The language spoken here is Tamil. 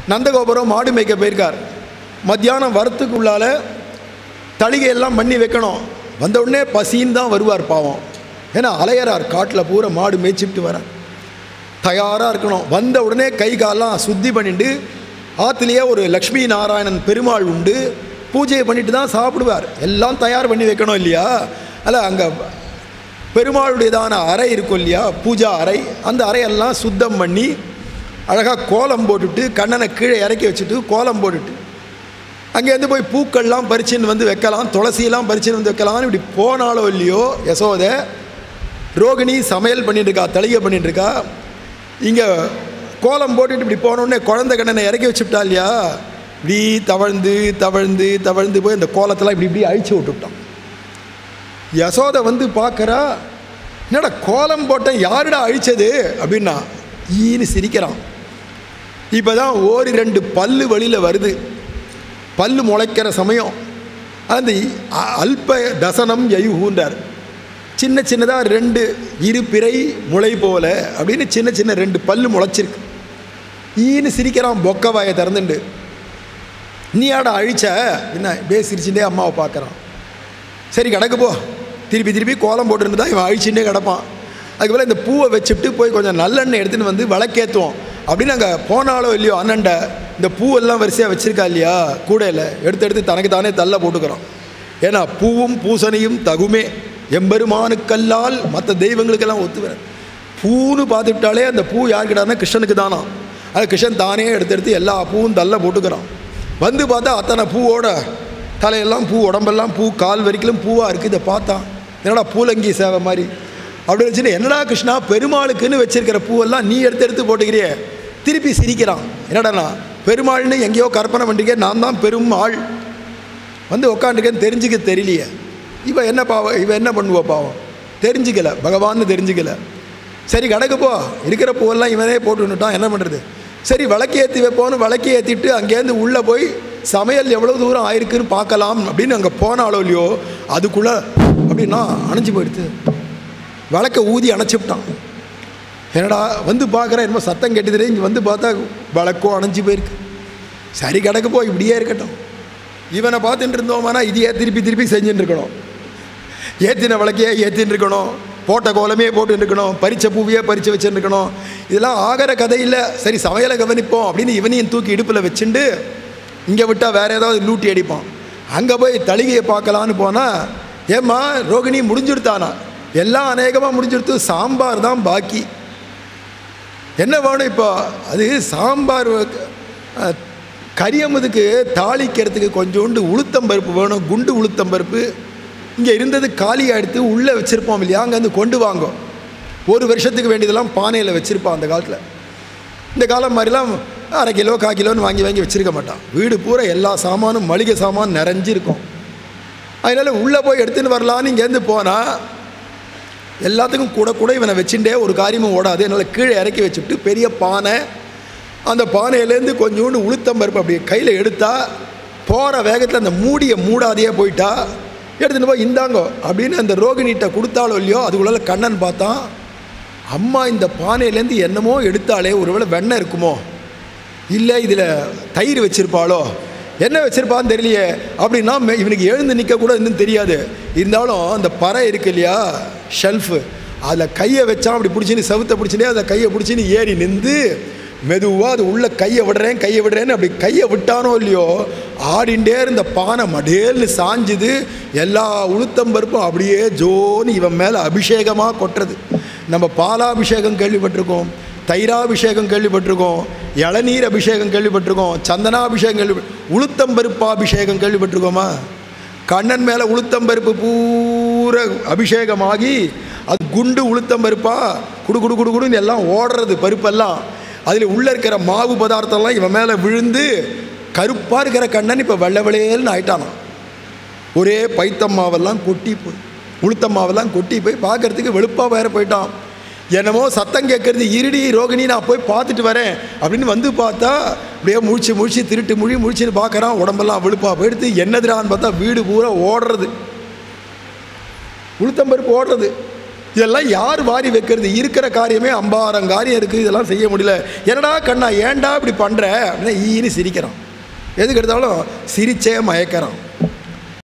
நந்தகோபுரம் மாடு மேய்க்க போயிருக்கார் மத்தியானம் வரத்துக்குள்ளால தளிகையெல்லாம் பண்ணி வைக்கணும் வந்த உடனே பசின்னு தான் வருவார் பாவம் ஏன்னா அலையறார் காட்டில் பூரா மாடு மேய்ச்சிட்டு வரார் தயாராக இருக்கணும் வந்த உடனே கை காலெல்லாம் சுத்தி பண்ணிட்டு ஆற்றுலேயே ஒரு லக்ஷ்மி நாராயணன் பெருமாள் உண்டு பூஜையை பண்ணிட்டு தான் சாப்பிடுவார் எல்லாம் தயார் பண்ணி வைக்கணும் இல்லையா அல்ல அங்கே பெருமாளுடையதான அறை இருக்கும் இல்லையா பூஜா அறை அந்த அறையெல்லாம் சுத்தம் பண்ணி அழகாக கோலம் போட்டுட்டு கண்ணனை கீழே இறக்கி வச்சுட்டு கோலம் போட்டுட்டு அங்கேருந்து போய் பூக்கள்லாம் பறிச்சுன்னு வந்து வைக்கலாம் துளசியெல்லாம் பறிச்சுன்னு வந்து வைக்கலாம்னு இப்படி போனாலோ இல்லையோ யசோதை ரோகிணி சமையல் பண்ணிட்டு இருக்கா தளிகை பண்ணிட்டு இருக்கா இங்கே கோலம் போட்டுட்டு இப்படி போனோடனே குழந்தை கண்ணனை இறக்கி வச்சுட்டா இல்லையா இப்படி தவழ்ந்து தவழ்ந்து தவழ்ந்து போய் இந்த கோலத்தெல்லாம் இப்படி இப்படி அழிச்சு விட்டுவிட்டான் யசோதை வந்து பார்க்குறா என்னடா கோலம் போட்டேன் யாருடா அழிச்சது அப்படின்னா ஈன்னு சிரிக்கிறான் இப்போ தான் ஓரி ரெண்டு பல்லு வழியில் வருது பல்லு முளைக்கிற சமயம் அந்த அ- அல்ப தசனம் யயுகுன்றார் சின்ன சின்னதாக ரெண்டு இரு பிறை முளை போல அப்படின்னு சின்ன சின்ன ரெண்டு பல்லு முளைச்சிருக்கு ஈன்னு சிரிக்கிறான் பொக்க வாயை திறந்துண்டு நீ ஆட அழிச்ச என்ன இப்படியே சிரிச்சுட்டே அம்மாவை பார்க்குறான் சரி கிடக்கு போ திருப்பி திருப்பி கோலம் போட்டுருந்து தான் இவன் அழிச்சுட்டே கிடப்பான் அதுக்கு மேலே இந்த பூவை வச்சுட்டு போய் கொஞ்சம் நல்லெண்ணெய் எடுத்துன்னு வந்து விளக்கேற்றுவோம் அப்படின்னு அங்கே போனாலோ இல்லையோ அண்ணன்ட இந்த பூவெல்லாம் வரிசையாக வச்சுருக்கா இல்லையா கூடையில் எடுத்து எடுத்து தனக்கு தானே தள்ள போட்டுக்கிறோம் ஏன்னா பூவும் பூசணியும் தகுமே எம்பெருமானுக்கல்லால் மற்ற தெய்வங்களுக்கெல்லாம் ஒத்து வர பூன்னு பார்த்துட்டாலே அந்த பூ யாருக்கிட்டாருன்னா கிருஷ்ணனுக்கு தானா அது கிருஷ்ணன் தானே எடுத்து எடுத்து எல்லா பூவும் தள்ள போட்டுக்கிறான் வந்து பார்த்தா அத்தனை பூவோட தலையெல்லாம் பூ உடம்பெல்லாம் பூ கால் வரைக்கும் பூவாக இருக்குது இதை பார்த்தான் என்னடா பூலங்கி சேவை மாதிரி அப்படின்னு வச்சுட்டு என்னடா கிருஷ்ணா பெருமாளுக்குன்னு வச்சிருக்கிற பூவெல்லாம் நீ எடுத்து எடுத்து போட்டுக்கிறியே திருப்பி சிரிக்கிறான் என்னடாண்ணா பெருமாள்னு எங்கேயோ கற்பனை பண்ணிருக்கேன் நான் தான் பெரும் ஆள் வந்து உக்காந்துருக்கேன்னு தெரிஞ்சுக்க தெரியலையே இவன் என்ன பாவம் இவன் என்ன பண்ணுவா பாவம் தெரிஞ்சுக்கல பகவான்னு தெரிஞ்சுக்கல சரி கடைக்கு போ இருக்கிற பூவெல்லாம் இவனே போட்டுன்னுட்டான் என்ன பண்ணுறது சரி விளக்கு ஏற்றி வைப்போன்னு விளக்கு ஏற்றிட்டு அங்கேருந்து உள்ளே போய் சமையல் எவ்வளோ தூரம் ஆயிருக்குன்னு பார்க்கலாம் அப்படின்னு அங்கே போனாலோ இல்லையோ அதுக்குள்ளே அப்படின்னா அணைஞ்சு போயிடுது விளக்க ஊதி அணைச்சிவிட்டான் என்னடா வந்து பார்க்குறேன் என்னமோ சத்தம் கேட்டுதுலே இங்கே வந்து பார்த்தா விளக்கோ அணைஞ்சு போயிருக்கு சரி கிடக்கு போ இப்படியே இருக்கட்டும் இவனை பார்த்துட்டு இருந்தோமானா இதையே திருப்பி திருப்பி செஞ்சுட்டு இருக்கணும் ஏற்றின விளக்கையே ஏற்றின்னு இருக்கணும் போட்ட கோலமே போட்டு இருக்கணும் பறிச்ச பூவையே பறித்து வச்சுருக்கணும் இதெல்லாம் ஆகிற கதை இல்லை சரி சமையலை கவனிப்போம் அப்படின்னு இவனையும் தூக்கி இடுப்பில் வச்சுண்டு இங்கே விட்டால் வேறு ஏதாவது லூட்டி அடிப்பான் அங்கே போய் தளிகையை பார்க்கலான்னு போனால் ஏம்மா ரோகிணி முடிஞ்சுடுத்தானா எல்லாம் அநேகமாக முடிஞ்சுடுத்து சாம்பார் தான் பாக்கி என்ன வேணும் இப்போ அது சாம்பார் அஹ், கரியமுதுக்கு தாளிக்கிறதுக்கு கொஞ்சோண்டு உளுத்தம்பருப்பு வேணும் குண்டு உளுத்தம்பருப்பு இங்கே இருந்தது காலியாக எடுத்து உள்ளே வச்சுருப்போம் இல்லையா அங்கேருந்து கொண்டு வாங்கோ ஒரு வருஷத்துக்கு வேண்டியதெல்லாம் பானையில் வச்சுருப்பான் அந்த காலத்தில் இந்த காலம் மாதிரிலாம் அரை கிலோ கால் கிலோன்னு வாங்கி வாங்கி வச்சுருக்க மாட்டான் வீடு பூரா எல்லா சாமானும் மளிகை சாமான் நிறைஞ்சிருக்கும் அதனால் உள்ளே போய் எடுத்துன்னு வரலான்னு இங்கேருந்து போனால் எல்லாத்துக்கும் கூட கூட இவனை வச்சுட்டே ஒரு காரியமும் ஓடாது என்னால் கீழே இறக்கி வச்சுட்டு பெரிய பானை அந்த பானையிலேருந்து கொஞ்சோண்டு உளுத்தம்பருப்பு அப்படி கையில் எடுத்தா போகிற வேகத்தில் அந்த மூடியை மூடாதையே போயிட்டா எடுத்துன்னு போய் இந்தாங்கோ அப்படின்னு அந்த ரோகிணிகிட்ட கொடுத்தாலோ இல்லையோ அதுக்குள்ள கண்ணன் பார்த்தான் அம்மா இந்த பானையிலேருந்து என்னமோ எடுத்தாலே ஒருவேளை வெண்ணெய் இருக்குமோ இல்லை இதில் தயிர் வச்சிருப்பாளோ என்ன வச்சிருப்பான்னு தெரியலையே அப்படின்னா மெ- இவனுக்கு எழுந்து நிற்க கூட இன்னும் தெரியாது இருந்தாலும் அந்த பறை இருக்கு இல்லையா ஷெல்ஃபு அதில் கையை வச்சான் அப்படி பிடிச்சின்னு செவுத்தை பிடிச்சினே அதில் கையை பிடிச்சின்னு ஏறி நின்று மெதுவாக அது உள்ள கையை விடுறேன் கையை விடுறேன்னு அப்படி கையை விட்டானோ இல்லையோ ஆடிண்டே இருந்த பானை மடேல்னு சாஞ்சுது எல்லா உளுத்தம்பருப்பும் அப்படியே ஜோன்னு இவன் மேலே அபிஷேகமாக கொட்டுறது நம்ம பாலாபிஷேகம் கேள்விப்பட்டிருக்கோம் தைராபிஷேகம் கேள்விப்பட்டிருக்கோம் இளநீர் அபிஷேகம் கேள்விப்பட்டிருக்கோம் சந்தனாபிஷேகம் கேள்வி உளுத்தம்பருப்பாபிஷேகம் கேள்விப்பட்டிருக்கோமா கண்ணன் மேலே உளுத்தம்பருப்பு பூரா அபிஷேகமாகி அது குண்டு உளுத்தம்பருப்பா குடு குடு குடு குடுன்னு எல்லாம் ஓடுறது பருப்பெல்லாம் அதில் உள்ளே இருக்கிற மாவு பதார்த்தம்லாம் இவன் மேலே விழுந்து கருப்பாக இருக்கிற கண்ணன் இப்போ வெள்ளை வெளையல்னு ஆயிட்டானான் ஒரே பைத்தம் மாவெல்லாம் கொட்டி போய் உளுத்தம் மாவெல்லாம் கொட்டி போய் பார்க்கறதுக்கு வெளுப்பாக வேற போயிட்டான் என்னமோ சத்தம் கேட்கறது இருடி ரோகிணி நான் போய் பார்த்துட்டு வரேன் அப்படின்னு வந்து பார்த்தா அப்படியே முழிச்சு முழிச்சு திருட்டு முழி முழிச்சுன்னு பார்க்குறான் உடம்பெல்லாம் வெளுப்பாக போயிடுத்து என்னதுடான்னு பார்த்தா வீடு பூரா ஓடுறது உளுத்தம்பருப்பு ஓடுறது இதெல்லாம் யார் வாரி வைக்கிறது இருக்கிற காரியமே அம்பாரம் காரியம் இருக்குது இதெல்லாம் செய்ய முடியல என்னடா கண்ணா ஏன்டா இப்படி பண்ணுற அப்படின்னா ஈன்னு சிரிக்கிறான் எதுக்கு எடுத்தாலும் சிரிச்சே மயக்கிறான்